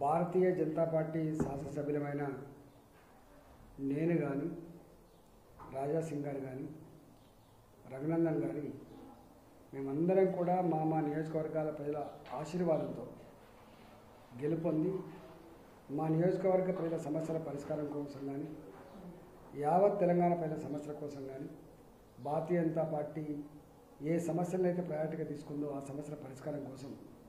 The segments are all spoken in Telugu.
భారతీయ జనతా పార్టీ శాసనసభ్యులమైన నేను కానీ రాజా సింగ్ గారు కానీ రఘునందన్ గారి మేమందరం కూడా మా మా నియోజకవర్గాల ప్రజల ఆశీర్వాదంతో గెలుపొంది మా నియోజకవర్గ ప్రజల సమస్యల పరిష్కారం కోసం కానీ యావత్ తెలంగాణ ప్రజల సమస్యల కోసం కానీ భారతీయ జనతా పార్టీ ఏ సమస్యలను అయితే ప్రయారిటీగా తీసుకుందో ఆ సమస్యల పరిష్కారం కోసం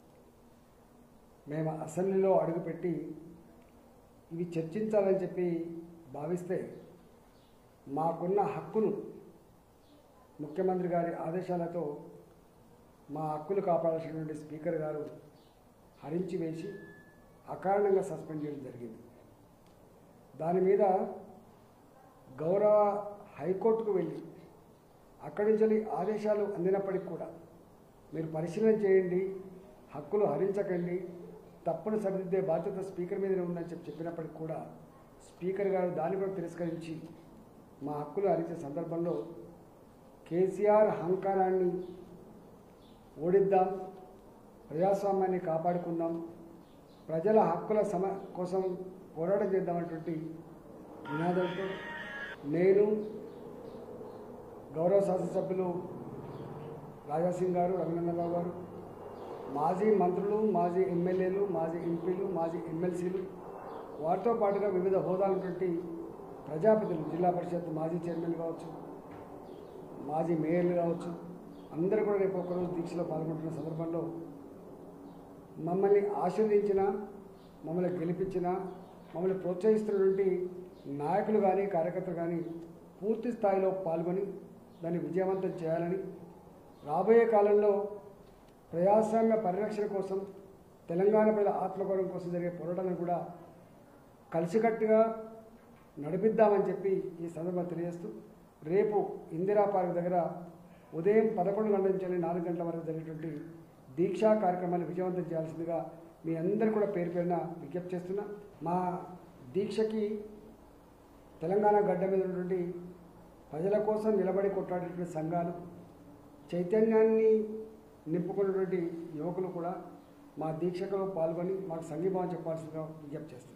మేము అసెంబ్లీలో అడుగుపెట్టి ఇవి చర్చించాలని చెప్పి భావిస్తే మాకున్న హక్కును ముఖ్యమంత్రి గారి ఆదేశాలతో మా హక్కులు కాపాడాల్సినటువంటి స్పీకర్ గారు హరించి వేసి అకారణంగా సస్పెండ్ చేయడం జరిగింది దాని మీద గౌరవ హైకోర్టుకు వెళ్ళి అక్కడి నుంచి ఆదేశాలు అందినప్పటికి కూడా మీరు పరిశీలన చేయండి హక్కులు హరించకండి తప్పును సరిదిద్దే బాధ్యత స్పీకర్ మీదనే ఉందని చెప్పి చెప్పినప్పటికి కూడా స్పీకర్ గారు దాన్ని కూడా తిరస్కరించి మా హక్కులు హరించే సందర్భంలో కేసీఆర్ అహంకారాన్ని ఓడిద్దాం ప్రజాస్వామ్యాన్ని కాపాడుకుందాం ప్రజల హక్కుల సమ కోసం పోరాటం చేద్దామనేటువంటి నినాదంతో నేను గౌరవ శాసనసభ్యులు రాజాసింగ్ గారు రఘునందరావు గారు మాజీ మంత్రులు మాజీ ఎమ్మెల్యేలు మాజీ ఎంపీలు మాజీ ఎమ్మెల్సీలు వారితో పాటుగా వివిధ హోదాలటువంటి ప్రజాప్రతినిధులు జిల్లా పరిషత్ మాజీ చైర్మన్ కావచ్చు మాజీ మేయర్లు కావచ్చు అందరూ కూడా రేపు ఒకరోజు దీక్షలో పాల్గొంటున్న సందర్భంలో మమ్మల్ని ఆశీర్వదించిన మమ్మల్ని గెలిపించిన మమ్మల్ని ప్రోత్సహిస్తున్నటువంటి నాయకులు కానీ కార్యకర్తలు కానీ పూర్తి స్థాయిలో పాల్గొని దాన్ని విజయవంతం చేయాలని రాబోయే కాలంలో ప్రజాస్వామ్య పరిరక్షణ కోసం తెలంగాణ ప్రజల ఆత్మగౌరవం కోసం జరిగే పోరాటాలను కూడా కలిసికట్టుగా నడిపిద్దామని చెప్పి ఈ సందర్భంగా తెలియజేస్తూ రేపు ఇందిరా పార్క్ దగ్గర ఉదయం పదకొండు గంటల నుంచి నాలుగు గంటల వరకు జరిగేటువంటి దీక్షా కార్యక్రమాన్ని విజయవంతం చేయాల్సిందిగా మీ అందరు కూడా పేరు పేరున విజ్ఞప్తి చేస్తున్నా మా దీక్షకి తెలంగాణ గడ్డ మీద ఉన్నటువంటి ప్రజల కోసం నిలబడి కొట్లాడేటువంటి సంఘాలు చైతన్యాన్ని నింపుకున్నటువంటి యువకులు కూడా మా దీక్షలో పాల్గొని మాకు సంఘీభావం చెప్పాల్సిందిగా విజ్ఞప్తి చేస్తున్నారు